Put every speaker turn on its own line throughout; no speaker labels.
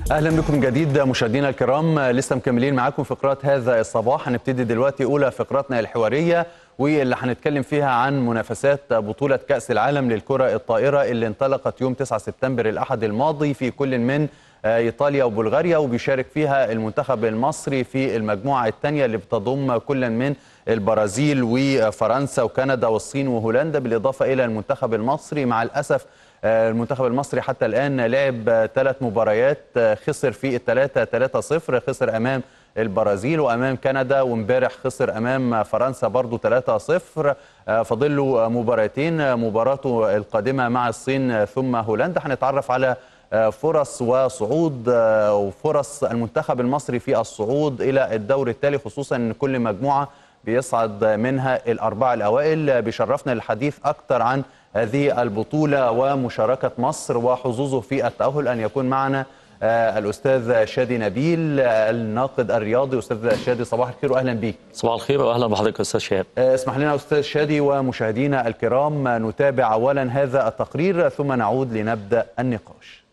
اهلا بكم جديد مشاهدينا الكرام لسه مكملين معاكم فقرات هذا الصباح هنبتدي دلوقتي اولى فقراتنا الحواريه واللي هنتكلم فيها عن منافسات بطوله كاس العالم للكره الطائره اللي انطلقت يوم 9 سبتمبر الاحد الماضي في كل من ايطاليا وبلغاريا وبيشارك فيها المنتخب المصري في المجموعه الثانيه اللي بتضم كل من البرازيل وفرنسا وكندا والصين وهولندا بالاضافه الى المنتخب المصري مع الاسف المنتخب المصري حتى الآن لعب ثلاث مباريات خسر في الثلاثة 3 0 خسر أمام البرازيل وأمام كندا وامبارح خسر أمام فرنسا برضو 3 0 فاضل له مباراتين مباراته القادمة مع الصين ثم هولندا هنتعرف على فرص وصعود وفرص المنتخب المصري في الصعود إلى الدور التالي خصوصا أن كل مجموعة بيصعد منها الأربعة الأوائل بيشرفنا الحديث أكثر عن هذه البطولة ومشاركة مصر وحظوظه في التأهل أن يكون معنا الأستاذ شادي نبيل الناقد الرياضي أستاذ شادي صباح الخير وأهلا بك
صباح الخير وأهلا بحضرتك أستاذ شهاب
اسمح لنا أستاذ شادي ومشاهدينا الكرام نتابع أولا هذا التقرير ثم نعود لنبدأ النقاش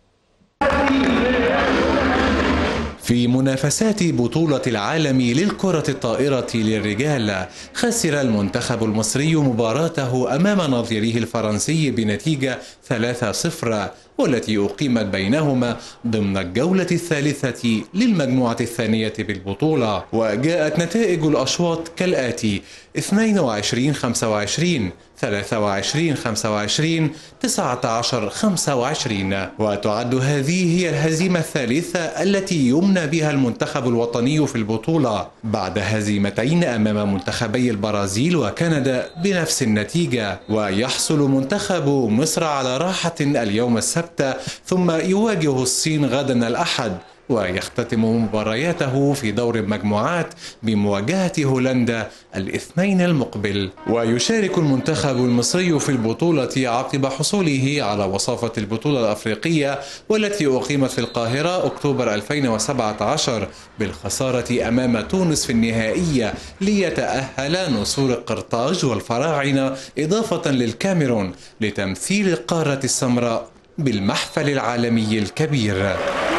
في منافسات بطولة العالم للكرة الطائرة للرجال خسر المنتخب المصري مباراته أمام نظيره الفرنسي بنتيجة 3-0 والتي أقيمت بينهما ضمن الجولة الثالثة للمجموعة الثانية بالبطولة وجاءت نتائج الأشواط كالآتي 22 25 23 25 19 25 وتعد هذه هي الهزيمة الثالثة التي يمنى بها المنتخب الوطني في البطولة بعد هزيمتين أمام منتخبي البرازيل وكندا بنفس النتيجة ويحصل منتخب مصر على راحة اليوم السبت ثم يواجه الصين غدا الأحد ويختتم مبارياته في دور المجموعات بمواجهة هولندا الاثنين المقبل ويشارك المنتخب المصري في البطولة عقب حصوله على وصافة البطولة الأفريقية والتي أقيمت في القاهرة أكتوبر 2017 بالخسارة أمام تونس في النهائية ليتأهل نسور قرطاج والفراعنة إضافة للكاميرون لتمثيل القارة السمراء بالمحفل العالمي الكبير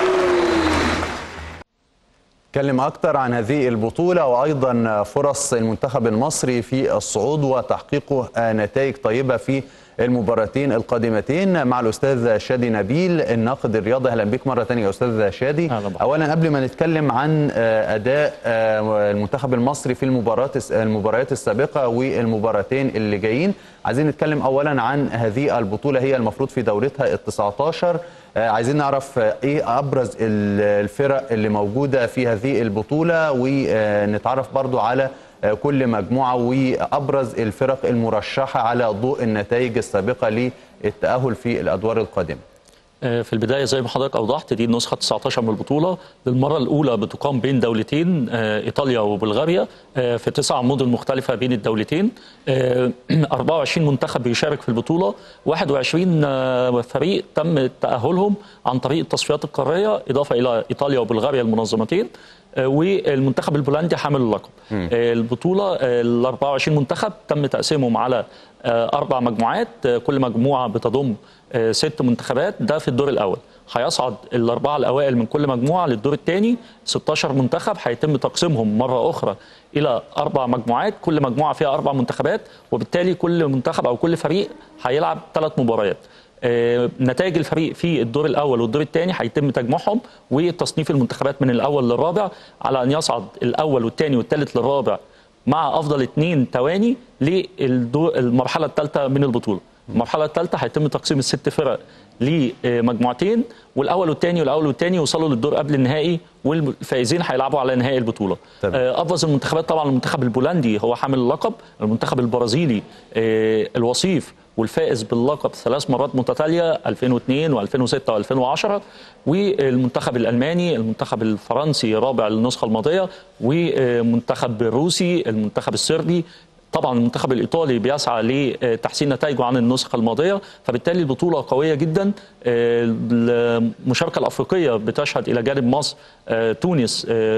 نتكلم أكثر عن هذه البطولة وأيضا فرص المنتخب المصري في الصعود وتحقيقه نتائج طيبة في المباراتين القادمتين مع الأستاذ شادي نبيل الناقد الرياضي أهلا بك مرة ثانية أستاذ شادي أولا قبل ما نتكلم عن أداء المنتخب المصري في المباريات المباريات السابقة والمباراتين اللي جايين عايزين نتكلم أولا عن هذه البطولة هي المفروض في دورتها ال 19 عايزين نعرف ايه ابرز الفرق اللي موجوده في هذه البطوله ونتعرف برضو على كل مجموعه وابرز الفرق المرشحه على ضوء النتائج السابقه للتاهل في الادوار القادمه.
في البدايه زي ما حضرتك اوضحت دي النسخه 19 من البطوله للمره الاولى بتقام بين دولتين ايطاليا وبلغاريا في تسع مدن مختلفه بين الدولتين 24 منتخب بيشارك في البطوله 21 فريق تم تاهلهم عن طريق التصفيات القاريه اضافه الى ايطاليا وبلغاريا المنظمتين والمنتخب البولندي حامل اللقب البطوله ال 24 منتخب تم تقسيمهم على اربع مجموعات كل مجموعه بتضم ست منتخبات ده في الدور الاول هيصعد الاربعه الاوائل من كل مجموعه للدور الثاني 16 منتخب هيتم تقسيمهم مره اخرى الى اربع مجموعات كل مجموعه فيها اربع منتخبات وبالتالي كل منتخب او كل فريق هيلعب ثلاث مباريات آه نتائج الفريق في الدور الاول والدور الثاني هيتم تجميعهم وتصنيف المنتخبات من الاول للرابع على ان يصعد الاول والثاني والثالث للرابع مع افضل اثنين تواني للمرحله الثالثه من البطوله. المرحله الثالثه هيتم تقسيم الست فرق لمجموعتين والاول والثاني والاول والثاني يوصلوا للدور قبل النهائي والفائزين هيلعبوا على نهائي البطوله. طبعا. ابرز المنتخبات طبعا المنتخب البولندي هو حامل اللقب، المنتخب البرازيلي الوصيف والفائز باللقب ثلاث مرات متتاليه 2002 و2006 و2010 والمنتخب الالماني، المنتخب الفرنسي رابع النسخه الماضيه والمنتخب الروسي، المنتخب الصربي طبعا المنتخب الايطالي بيسعى لتحسين نتائجه عن النسخه الماضيه فبالتالي البطوله قويه جدا المشاركه الافريقيه بتشهد الى جانب مصر تونس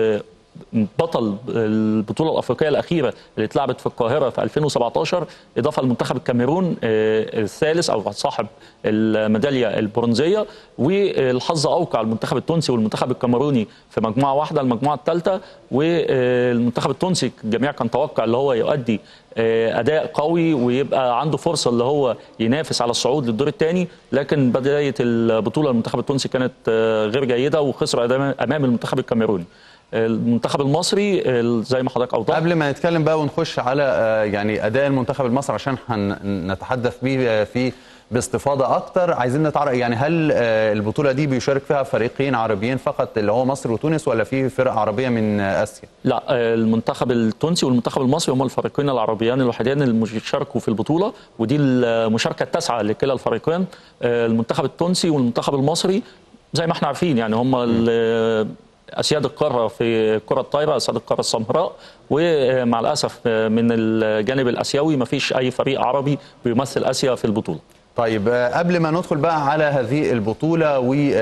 بطل البطوله الافريقيه الاخيره اللي اتلعبت في القاهره في 2017 اضافه لمنتخب الكاميرون آه، الثالث او صاحب الميداليه البرونزيه والحظ اوقع المنتخب التونسي والمنتخب الكاميروني في مجموعه واحده المجموعه الثالثه والمنتخب التونسي الجميع كان توقع اللي هو يؤدي آه، اداء قوي ويبقى عنده فرصه اللي هو ينافس على الصعود للدور الثاني لكن بدايه البطوله المنتخب التونسي كانت آه، غير جيده وخسر أدام- امام المنتخب الكاميروني المنتخب المصري آه، زي ما حضرتك اوضحت
قبل ما نتكلم بقى ونخش على آه، يعني اداء المنتخب المصري عشان هنتحدث بيه آه، في باستفاضه اكتر عايزين نتعرف يعني هل آه، البطوله دي بيشارك فيها فريقين عربيين فقط اللي هو مصر وتونس ولا في فرق عربيه من آه، اسيا
لا آه، المنتخب التونسي والمنتخب المصري هم الفريقين العربيان الوحيدين اللي شاركوا في البطوله ودي المشاركه التاسعه لكلا الفريقين آه، المنتخب التونسي والمنتخب المصري زي ما احنا عارفين يعني هم ال- اسياد القاره في كره الطايره اسياد القاره السمراء ومع الاسف آه، من الجانب الاسيوي ما فيش اي فريق عربي بيمثل اسيا في البطوله
طيب آه، قبل ما ندخل بقى على هذه البطولة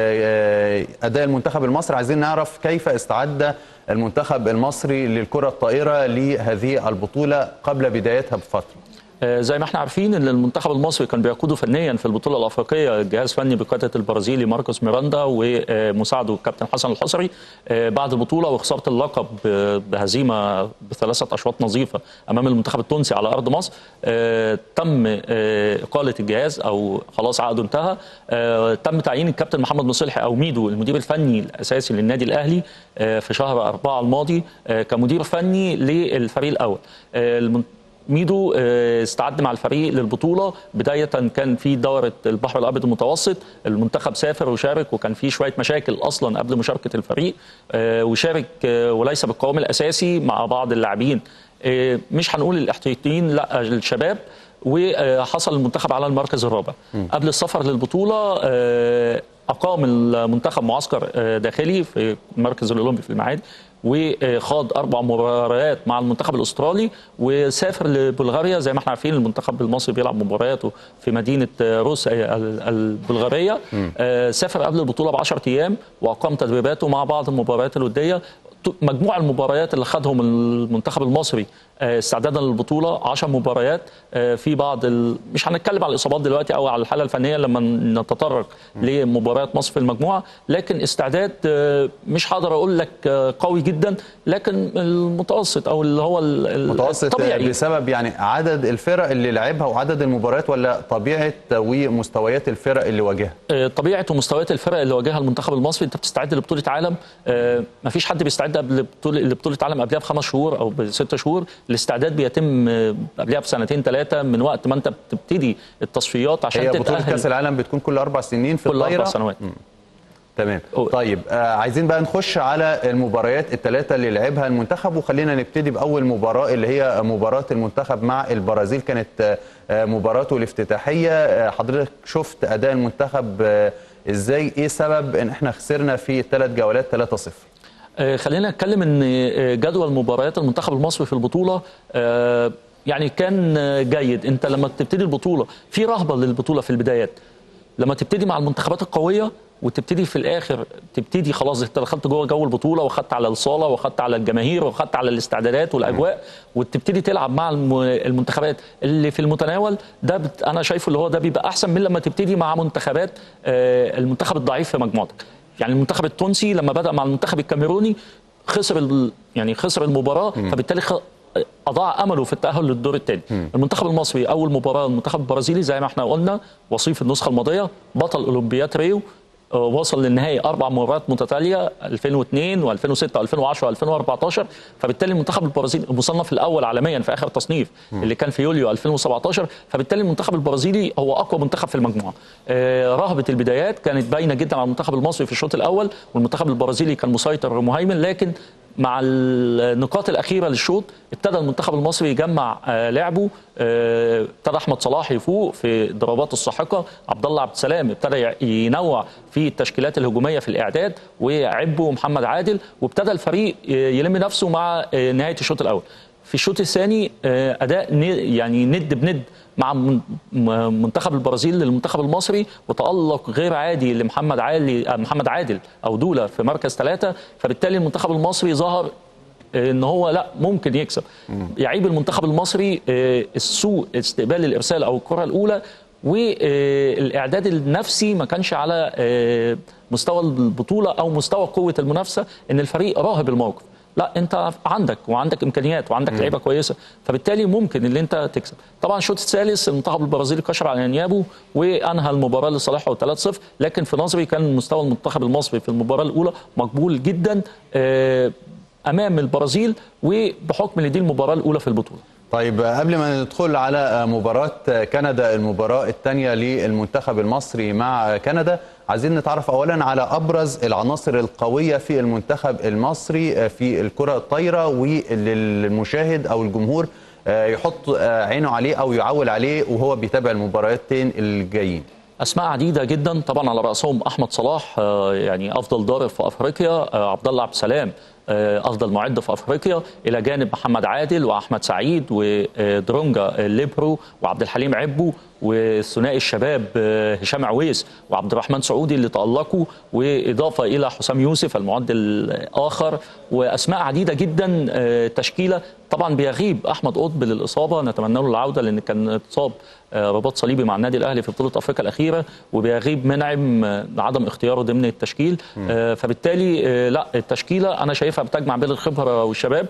وأداء المنتخب المصري عايزين نعرف كيف استعد المنتخب المصري للكرة الطائرة لهذه البطولة قبل بدايتها بفترة
آه، زي ما احنا عارفين ان المنتخب المصري كان بيقوده فنيا في البطوله الافريقيه جهاز فني بقياده البرازيلي ماركوس ميراندا ومساعده الكابتن حسن الحصري آه، بعد البطوله وخساره اللقب آه، بهزيمه بثلاثه اشواط نظيفه امام المنتخب التونسي على ارض مصر آه، تم آه، اقاله الجهاز او خلاص عقده انتهى آه، تم تعيين الكابتن محمد مصلحي او ميدو المدير الفني الاساسي للنادي الاهلي آه، في شهر أربعة الماضي آه، كمدير فني للفريق الاول آه، المن- ميدو آه، استعد مع الفريق للبطوله بدايه كان في دوره البحر الابيض المتوسط المنتخب سافر وشارك وكان في شويه مشاكل اصلا قبل مشاركه الفريق آه، وشارك آه، وليس بالقوام الاساسي مع بعض اللاعبين آه، مش هنقول الاحتياطيين لا الشباب وحصل المنتخب على المركز الرابع قبل السفر للبطوله آه، اقام المنتخب معسكر آه، داخلي في المركز الاولمبي في المعادي وخاض اربع مباريات مع المنتخب الاسترالي وسافر لبلغاريا زي ما احنا عارفين المنتخب المصري بيلعب مبارياته في مدينه روسيا ال- البلغاريه آه، سافر قبل البطوله ب 10 ايام واقام تدريباته مع بعض المباريات الوديه ت- مجموع المباريات اللي خدهم المنتخب المصري آه، استعدادا للبطوله 10 مباريات آه، في بعض ال... مش هنتكلم على الاصابات دلوقتي او على الحاله الفنيه لما نتطرق لمباريات مصر في المجموعه لكن استعداد آه، مش هقدر اقول لك آه، قوي جدا لكن المتوسط او اللي هو ال- ال-
متوسط
الطبيعي
بسبب يعني عدد الفرق اللي لعبها وعدد المباريات ولا طبيعة ومستويات الفرق اللي واجهها
آه، طبيعه ومستويات الفرق اللي واجهها المنتخب المصري انت بتستعد لبطوله عالم ما فيش حد بيستعد قبل بطوله لبطوله عالم قبلها بخمس شهور او بست شهور الاستعداد بيتم آه، قبلها بسنتين ثلاثه من وقت ما انت بتبتدي التصفيات عشان
هي بطولة
تتاهل
كأس العالم بتكون كل أربع سنين في
كل اربع
الطايرة
سنوات
تمام
أو-
طيب آه عايزين بقى نخش على المباريات الثلاثة اللي لعبها المنتخب وخلينا نبتدي بأول مباراة اللي هي مباراة المنتخب مع البرازيل كانت آه آه، مباراته الافتتاحية آه حضرتك شفت أداء المنتخب آه ازاي ايه سبب ان احنا خسرنا في الثلاث جولات 3-0
آه، خلينا نتكلم ان آه، جدول مباريات المنتخب المصري في البطوله آه، يعني كان آه، جيد انت لما بتبتدي البطوله في رهبه للبطوله في البدايات لما تبتدي مع المنتخبات القويه وتبتدي في الاخر تبتدي خلاص انت دخلت جوه جو البطوله واخدت على الصاله واخدت على الجماهير واخدت على الاستعدادات والاجواء وتبتدي تلعب مع الم- المنتخبات اللي في المتناول ده بت انا شايفه اللي هو ده بيبقى احسن من لما تبتدي مع منتخبات آه، المنتخب الضعيف في مجموعتك يعني المنتخب التونسي لما بدا مع المنتخب الكاميروني خسر ال- يعني خسر المباراه فبالتالي خ... اضاع امله في التاهل للدور الثاني المنتخب المصري اول مباراه المنتخب البرازيلي زي ما احنا قلنا وصيف النسخه الماضيه بطل اولمبياد ريو آه، وصل للنهائي اربع مباريات متتاليه 2002 و2006 و2010 و2014 فبالتالي المنتخب البرازيلي المصنف الاول عالميا في اخر تصنيف اللي كان في يوليو 2017 فبالتالي المنتخب البرازيلي هو اقوى منتخب في المجموعه آه، رهبه البدايات كانت باينه جدا على المنتخب المصري في الشوط الاول والمنتخب البرازيلي كان مسيطر ومهيمن لكن مع النقاط الاخيره للشوط ابتدى المنتخب المصري يجمع آه، لعبه آه، ابتدى احمد صلاح يفوق في الضربات الساحقه عبد الله عبد السلام ابتدى يع- ينوع في التشكيلات الهجوميه في الاعداد وعبه ومحمد عادل وابتدى الفريق آه، يلم نفسه مع آه، نهايه الشوط الاول في الشوط الثاني آه، اداء ن- يعني ند بند مع من- م- منتخب البرازيل للمنتخب المصري وتالق غير عادي لمحمد عادل محمد عادل او دوله في مركز ثلاثه فبالتالي المنتخب المصري ظهر ان هو لا ممكن يكسب يعيب المنتخب المصري آه، السوء استقبال الارسال او الكره الاولى والاعداد النفسي ما كانش على آه، مستوى البطوله او مستوى قوه المنافسه ان الفريق راهب الموقف لا انت عندك وعندك امكانيات وعندك لعيبه كويسه فبالتالي ممكن ان انت تكسب طبعا الشوط الثالث المنتخب البرازيلي كشر على انيابه وانهى المباراه لصالحه 3-0 لكن في نظري كان مستوى المنتخب المصري في المباراه الاولى مقبول جدا آه، امام البرازيل وبحكم ان دي المباراه الاولى في البطوله
طيب قبل ما ندخل على مباراة كندا المباراة الثانية للمنتخب المصري مع كندا عايزين نتعرف أولا على أبرز العناصر القوية في المنتخب المصري في الكرة الطايرة وللمشاهد أو الجمهور يحط عينه عليه أو يعول عليه وهو بيتابع المباراتين الجايين
اسماء عديده جدا طبعا على راسهم احمد صلاح آه، يعني افضل ضارب في افريقيا آه، عبد الله عبد السلام آه، افضل معد في افريقيا الى جانب محمد عادل واحمد سعيد ودرونجا ليبرو وعبد الحليم عبو وثنائي الشباب آه، هشام عويس وعبد الرحمن سعودي اللي تالقوا واضافه الى حسام يوسف المعد الاخر واسماء عديده جدا آه، تشكيله طبعا بيغيب احمد قطب للاصابه نتمنى له العوده لان كان اتصاب آه، رباط صليبي مع النادي الاهلي في بطوله افريقيا الاخيره وبيغيب منعم آه، لعدم اختياره ضمن التشكيل آه، فبالتالي آه، لا التشكيله انا شايفها بتجمع بين الخبره والشباب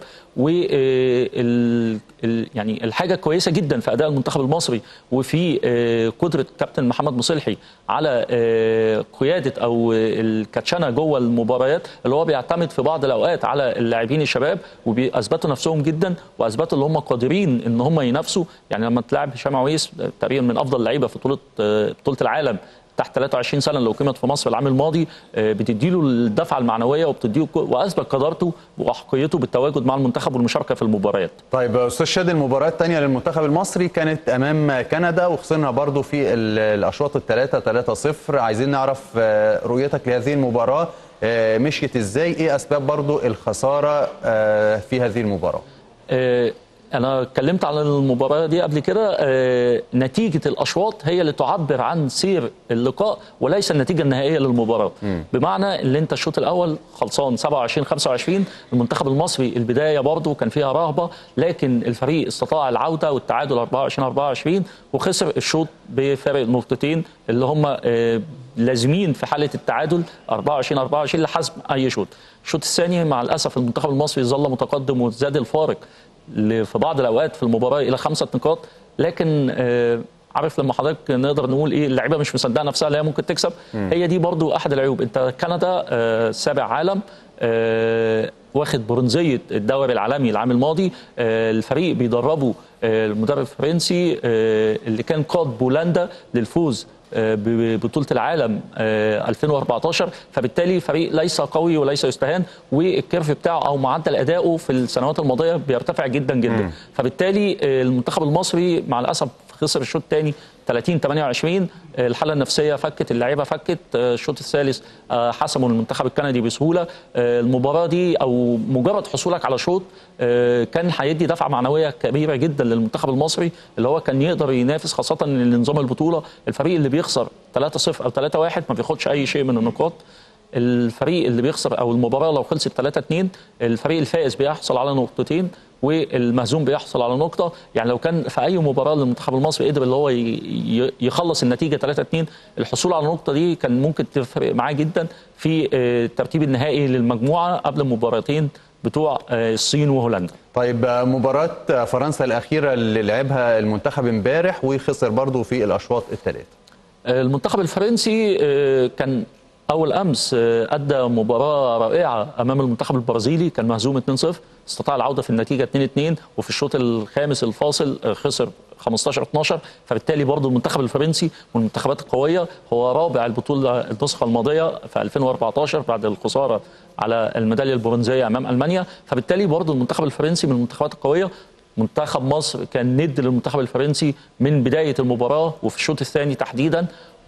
وال يعني الحاجه كويسه جدا في اداء المنتخب المصري وفي آه، قدره كابتن محمد مصلحي على آه، قياده او الكاتشنه جوه المباريات اللي هو بيعتمد في بعض الاوقات على اللاعبين الشباب وبيثبتوا نفسهم جدا واثبتوا ان هم قادرين ان هم ينافسوا يعني لما تلاعب هشام عويس تقريبا من افضل اللعيبه في بطوله آه، بطوله العالم تحت 23 سنه لو قيمت في مصر العام الماضي آه، بتديله الدفعه المعنويه وبتديه واثبت قدرته واحقيته بالتواجد مع المنتخب والمشاركه في المباريات
طيب استاذ شادي المباراة الثانية للمنتخب المصري كانت امام كندا وخسرنا برضو في ال- الاشواط الثلاثة 3-0 عايزين نعرف آه، رؤيتك لهذه المباراة آه، مشيت ازاي ايه اسباب برضو الخسارة آه، في هذه المباراة
آه، انا اتكلمت على المباراه دي قبل كده آه، نتيجه الاشواط هي اللي تعبر عن سير اللقاء وليس النتيجه النهائيه للمباراه بمعنى ان انت الشوط الاول خلصان 27 25 المنتخب المصري البدايه برضه كان فيها رهبه لكن الفريق استطاع العوده والتعادل 24 24 وخسر الشوط بفارق نقطتين اللي هم آه، لازمين في حاله التعادل 24 24 لحسم اي شوط الشوط الثاني مع الاسف المنتخب المصري ظل متقدم وزاد الفارق ل- في بعض الاوقات في المباراه الى خمسه نقاط لكن آه، عارف لما حضرتك نقدر نقول ايه اللعيبه مش مصدقه نفسها اللي هي ممكن تكسب هي دي برضو احد العيوب انت كندا آه، سابع عالم آه، واخد برونزيه الدوري العالمي العام الماضي آه، الفريق بيدربه آه، المدرب الفرنسي آه، اللي كان قاد بولندا للفوز آه، ببطوله العالم آه، 2014 فبالتالي فريق ليس قوي وليس يستهان والكيرف بتاعه او معدل ادائه في السنوات الماضيه بيرتفع جدا جدا فبالتالي آه، المنتخب المصري مع الاسف خسر الشوط الثاني 30 28 آه، الحاله النفسيه فكت اللعيبه فكت آه، الشوط الثالث آه، حسموا المنتخب الكندي بسهوله آه، المباراه دي او مجرد حصولك على شوط آه، كان هيدي دفعه معنويه كبيره جدا للمنتخب المصري اللي هو كان يقدر ينافس خاصه ان نظام البطوله الفريق اللي بيخسر 3-0 او 3-1 ما بياخدش اي شيء من النقاط الفريق اللي بيخسر او المباراه لو خلصت 3 2 الفريق الفائز بيحصل على نقطتين والمهزوم بيحصل على نقطه يعني لو كان في اي مباراه للمنتخب المصري قدر اللي هو ي- ي- يخلص النتيجه 3 2 الحصول على النقطه دي كان ممكن تفرق معاه جدا في آه، الترتيب النهائي للمجموعه قبل المباراتين بتوع آه، الصين وهولندا
طيب آه، مباراة فرنسا الأخيرة اللي لعبها المنتخب امبارح وخسر برضو في الأشواط الثلاثة
المنتخب الفرنسي آه، كان اول امس آه، ادى مباراه رائعه امام المنتخب البرازيلي كان مهزوم 2-0 استطاع العوده في النتيجه 2-2 وفي الشوط الخامس الفاصل آه، خسر 15 12 فبالتالي برضه المنتخب الفرنسي من المنتخبات القويه هو رابع البطوله النسخه الماضيه في 2014 بعد الخساره على الميداليه البرونزيه امام المانيا فبالتالي برضه المنتخب الفرنسي من المنتخبات القويه منتخب مصر كان ند للمنتخب الفرنسي من بدايه المباراه وفي الشوط الثاني تحديدا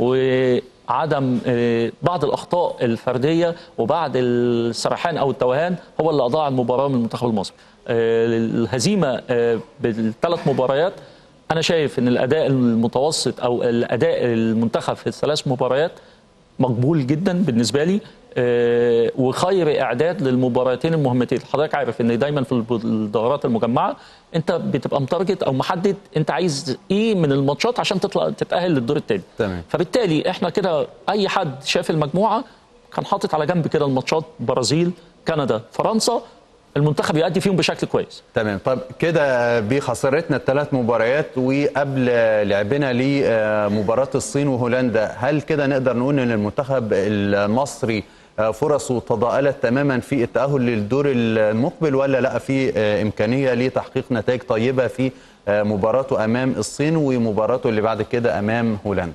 وعدم آه، بعض الاخطاء الفرديه وبعض السرحان او التوهان هو اللي اضاع المباراه من المنتخب المصري. آه، الهزيمه آه، بالثلاث مباريات انا شايف ان الاداء المتوسط او الاداء المنتخب في الثلاث مباريات مقبول جدا بالنسبه لي آه، وخير اعداد للمباراتين المهمتين حضرتك عارف ان دايما في الب- الدورات المجمعه انت بتبقى متارجت او محدد انت عايز ايه من الماتشات عشان تطلع تتاهل للدور الثاني
تمام.
فبالتالي احنا كده اي حد شاف المجموعه كان حاطط على جنب كده الماتشات برازيل كندا فرنسا المنتخب يؤدي فيهم بشكل كويس
تمام طب كده بخسارتنا الثلاث مباريات وقبل لعبنا لمباراة الصين وهولندا هل كده نقدر نقول ان المنتخب المصري فرصه تضاءلت تماما في التأهل للدور المقبل ولا لا في إمكانية لتحقيق نتائج طيبة في مباراته أمام الصين ومباراته اللي بعد كده أمام هولندا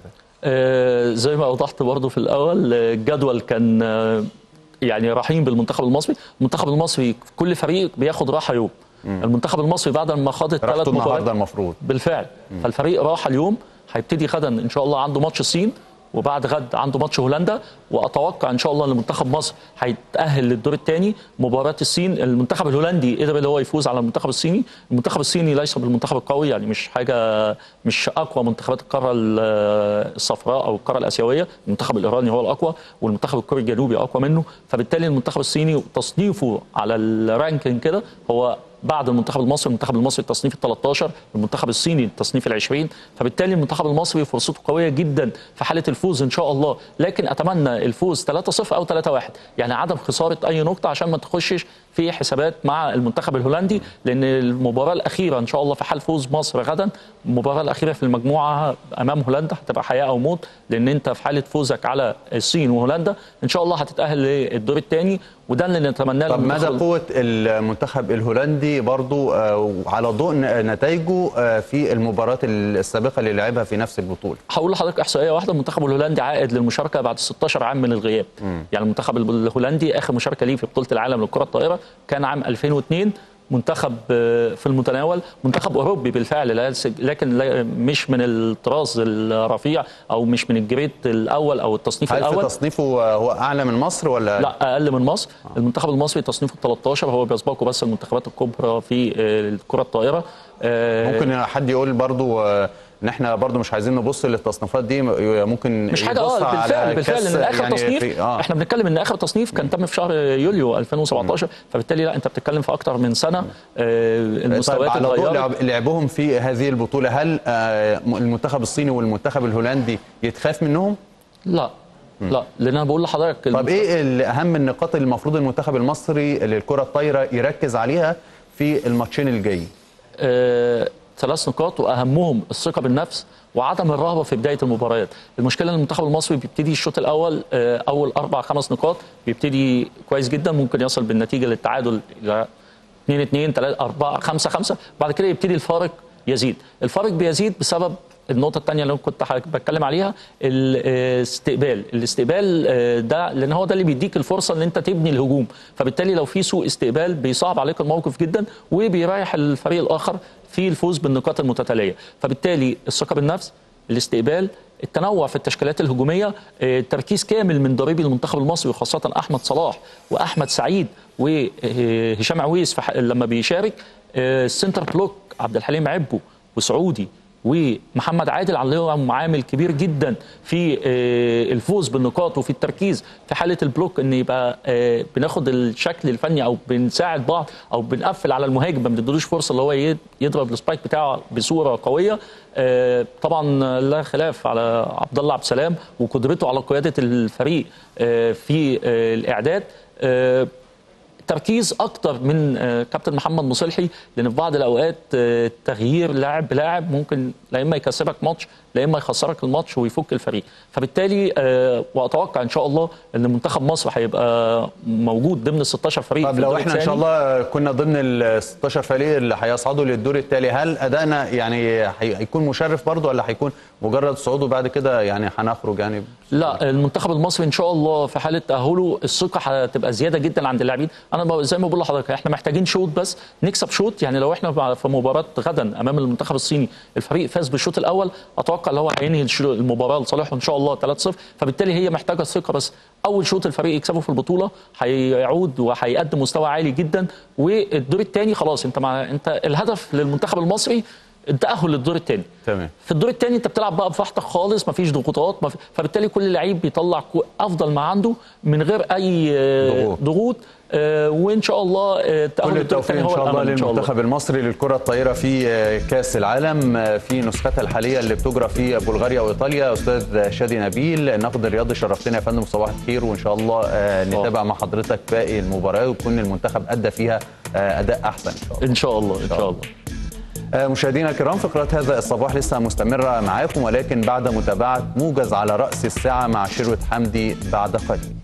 آه، زي ما اوضحت برضو في الاول آه، الجدول كان آه، يعني رحيم بالمنتخب المصري المنتخب المصري كل فريق بياخد راحه يوم المنتخب المصري بعد ما خاض الثلاث
راحته النهارده
مباريات
المفروض
بالفعل فالفريق راح اليوم هيبتدي غدا ان شاء الله عنده ماتش الصين وبعد غد عنده ماتش هولندا واتوقع ان شاء الله ان منتخب مصر هيتاهل للدور الثاني مباراه الصين المنتخب الهولندي قدر اللي هو يفوز على المنتخب الصيني المنتخب الصيني ليس بالمنتخب القوي يعني مش حاجه مش اقوى منتخبات القاره ال- الصفراء او القاره الاسيويه المنتخب الايراني هو الاقوى والمنتخب الكوري الجنوبي اقوى منه فبالتالي المنتخب الصيني تصنيفه على الرانكينج كده هو بعد المنتخب المصري المنتخب المصري التصنيف ال 13 المنتخب الصيني التصنيف ال 20 فبالتالي المنتخب المصري فرصته قويه جدا في حاله الفوز ان شاء الله لكن اتمنى الفوز 3-0 او 3-1 يعني عدم خساره اي نقطه عشان ما تخشش في حسابات مع المنتخب الهولندي لان المباراه الاخيره ان شاء الله في حال فوز مصر غدا المباراه الاخيره في المجموعه امام هولندا هتبقى حياه او موت لان انت في حاله فوزك على الصين وهولندا ان شاء الله هتتاهل للدور الثاني وده اللي نتمناه
طب مدى
للمنتخب
قوة المنتخب الهولندي برضو آه، على ضوء نتائجه آه، في المباراة السابقة اللي لعبها في نفس البطولة
هقول لحضرتك احصائيه واحده المنتخب الهولندي عائد للمشاركه بعد 16 عام من الغياب يعني المنتخب الهولندي اخر مشاركه ليه في بطوله العالم للكره الطائره كان عام 2002 منتخب آه، في المتناول منتخب اوروبي بالفعل لا- لكن لا- مش من الطراز الرفيع او مش من الجريد الاول او التصنيف
هل في
الاول
تصنيفه آه، هو أعلى من مصر ولا
لا اقل من مصر المنتخب المصري تصنيفه 13 هو بيسبقه بس المنتخبات الكبرى في آه، الكره الطائره آه،
ممكن حد يقول برضو آه، ان احنا برضو مش عايزين نبص للتصنيفات دي ممكن
مش حاجه
يبص
اه
على
بالفعل بالفعل
كأس
ان اخر
يعني
تصنيف
في- آه.
احنا بنتكلم ان اخر تصنيف كان تم في شهر يوليو 2017 فبالتالي لا انت بتتكلم في اكتر من سنه آه،
طيب
المستويات
على ضوء
اتغيرت
لعب- لعبهم في هذه البطولة هل آه، المنتخب الصيني والمنتخب الهولندي يتخاف منهم؟
لا لا لان انا بقول لحضرتك
طب ايه ال- اهم النقاط اللي المفروض المنتخب المصري للكرة الطايرة يركز عليها في الماتشين الجايين؟
آه، ثلاث نقاط واهمهم الثقه بالنفس وعدم الرهبه في بدايه المباريات المشكله ان المنتخب المصري بيبتدي الشوط الاول آه، اول اربع خمس نقاط بيبتدي كويس جدا ممكن يصل بالنتيجه للتعادل الى 2 2 3 4 5 5 بعد كده يبتدي الفارق يزيد الفارق بيزيد بسبب النقطة الثانية اللي أنا كنت حضرتك بتكلم عليها الاستقبال، الاستقبال آه، ده لأن هو ده اللي بيديك الفرصة إن أنت تبني الهجوم، فبالتالي لو في سوء استقبال بيصعب عليك الموقف جدا وبيريح الفريق الآخر في الفوز بالنقاط المتتالية، فبالتالي الثقة بالنفس، الاستقبال، التنوع في التشكيلات الهجوميه آه، تركيز كامل من ضريبي المنتخب المصري وخاصه احمد صلاح واحمد سعيد وهشام عويس في ح- لما بيشارك آه، السنتر بلوك عبد الحليم عبو وسعودي ومحمد عادل عليهم عامل كبير جدا في آه، الفوز بالنقاط وفي التركيز في حاله البلوك ان يبقى آه، بناخد الشكل الفني او بنساعد بعض او بنقفل على المهاجم ما بنديلوش فرصه اللي هو يد- يضرب السبايك بتاعه بصوره قويه آه، طبعا لا خلاف على عبد الله عبد السلام وقدرته على قياده الفريق آه، في آه، الاعداد آه، تركيز اكتر من آه، كابتن محمد مصلحي لان في بعض الاوقات آه، تغيير لاعب بلاعب ممكن لا اما يكسبك ماتش لا اما يخسرك الماتش ويفك الفريق فبالتالي آه، واتوقع ان شاء الله ان منتخب مصر هيبقى موجود ضمن ال 16 فريق
طب
في
لو
الدور
احنا ان شاء
الثاني.
الله كنا ضمن ال 16 فريق اللي هيصعدوا للدور التالي هل ادائنا يعني هي- هيكون مشرف برضه ولا هيكون مجرد صعود وبعد كده يعني هنخرج يعني
لا المنتخب المصري ان شاء الله في حاله تاهله الثقه هتبقى زياده جدا عند اللاعبين انا ب- زي ما بقول لحضرتك احنا محتاجين شوط بس نكسب شوط يعني لو احنا في مباراه غدا امام المنتخب الصيني الفريق فاز بالشوط الاول اتوقع اللي هو هينهي الشو- المباراه لصالحه ان شاء الله 3-0 فبالتالي هي محتاجه ثقه بس اول شوط الفريق يكسبه في البطوله هيعود وهيقدم مستوى عالي جدا والدور الثاني خلاص انت مع انت الهدف للمنتخب المصري التاهل للدور الثاني
تمام
في الدور الثاني انت بتلعب بقى بفحتك خالص مفيش ضغوطات مف... فبالتالي كل لعيب بيطلع كو- افضل ما عنده من غير اي آه،
ضغوط.
ضغوط آه، وان شاء الله آه، التاهل
كل
للدور
التوفيق
الثاني
ان
هو
شاء الله
الامل ان شاء الله
للمنتخب المصري للكره الطائره في آه، كاس العالم آه، في نسختها الحاليه اللي بتجرى في بلغاريا وايطاليا استاذ شادي نبيل النقد الرياضي شرفتنا يا فندم صباح الخير وان شاء الله آه، نتابع مع حضرتك باقي المباراه ويكون المنتخب ادى فيها آه، اداء احسن ان شاء الله
ان شاء الله ان شاء الله
آه، مشاهدينا الكرام فقرات هذا الصباح لسه مستمرة معاكم ولكن بعد متابعة موجز على رأس الساعة مع شروة حمدي بعد قليل